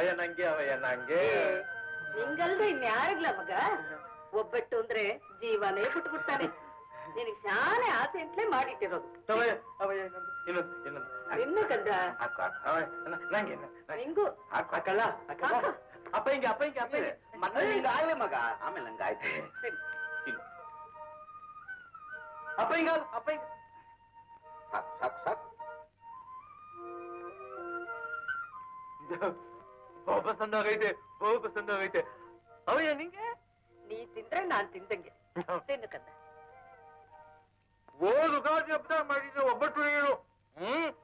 ಅವಯ್ಯ ನಂಗೆ ಅವಯ್ಯ ನಂಗೆ ನಿಂಗಲ್ದೆ ಇನ್ಯಾರಿಗ್ಲ ಮಗ ಒಬ್ಬಟ್ಟು ಅಂದ್ರೆ ಜೀವನೇ ಬಿಟ್ಬಿಡ್ತಾನೆ ನಿನಗ್ ಶಾನೆ ಆಸೆ ಅಂತಲೇ ಮಾಡಿಟ್ಟಿರೋದು ಅವಯ್ಯ ಅವಯ್ಯ ಇನ್ನೊಂದು ಇನ್ನೊಂದು ಇನ್ನೊಂದು ಇನ್ನು ಕಂದ ಹಾಕು ಹಾಕು ಅವಯ್ಯ ನ- ನಂಗೆ ನ- ನಂಗೆ. ನಿಂಗೂ ಹಾಕು ಹಾಕಲ್ಲ ಹಾಕಲ್ಲ ಹಾಕು. ಅಪ್ಪ ಹಿಂಗೆ ಅಪ್ಪ ಹಿಂಗೆ ಅಪ್ಪ ಹಿಂಗೆ ಮೊದ್ಲು ನಿಂಗೆ ಆಗ್ಲಿ ಮಗ ಆಮೇಲೆ ನಂಗೆ ಆಯ್ತು ಸರಿ. ಅಪ್ಪ ಹಿಂಗ ಅಪ್ಪ ಹಿಂಗ ಸಾಕು ಸಾಕು ಸಾಕು ಬಹು ಪಸಂದ ಆಗೈತೆ ಬಹು ಪಸಂದ ಆಗೈತೆ ಅವಯ್ಯ ನಿಂಗೆ ನೀ ತಿಂದ್ರೆ ನಾನ್ ತಿಂದಂಗೆ ತಿನ್ನು ಕಂದ ಓ ಯುಗಾದಿ ಹಬ್ಬ ಮಾಡಿದ್ರೆ ಒಬ್ಬಟ್ಟು ನೀರು ಹ್ಮ್